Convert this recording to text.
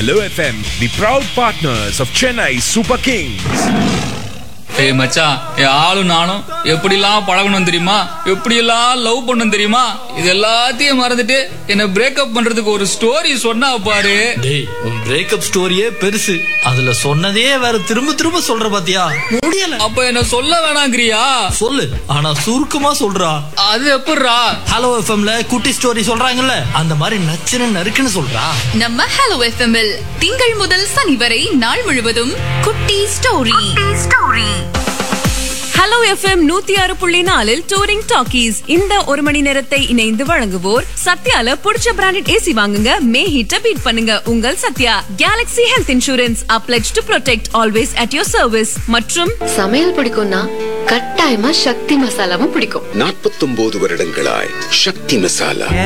Hello FM, the proud partners of Chennai Super Kings. ஏய் மச்சான் என் ஆளும் நானும் எப்படிலாம் பழகணும் தெரியுமா எப்படியெல்லாம் லவ் பண்ணணும் தெரியுமா இது எல்லாத்தையும் மறந்துட்டு என்ன பிரேக்கப் பண்றதுக்கு ஒரு ஸ்டோரி சொன்னா பாரு டேய் உன் பிரேக்கப் ஸ்டோரியே பெருசு அதுல சொன்னதே வேற திரும்ப திரும்ப சொல்ற பாத்தியா முடியல அப்ப என்ன சொல்ல வேணாங்கிறியா சொல்லு ஆனா சுருக்கமா சொல்றா அது எப்படிரா ஹலோ எஃப்எம்ல குட்டி ஸ்டோரி சொல்றாங்கல்ல அந்த மாதிரி நச்சுன்னு நறுக்குன்னு சொல்றா நம்ம ஹலோ எஃப்எம்எல் திங்கள் முதல் சனி வரை நாள் முழுவதும் குட்டி ஸ்டோரி ஹலோ எஃப்எம் நூத்தி ஆறு புள்ளி நாலில் டூரிங் டாக்கீஸ் இந்த ஒரு மணி நேரத்தை இணைந்து வழங்குவோர் சத்யால புடிச்ச பிராண்டட் ஏசி வாங்குங்க மே ஹீட்ட பீட் பண்ணுங்க உங்கள் Sathya galaxy health insurance applied to protect always at your service மற்றும் சமையல் பிடிக்கும்னா கட்டாயமா சக்தி மசாலாவும் பிடிக்கும் நாற்பத்தொன்பது வருடங்களாய் சக்தி மசாலா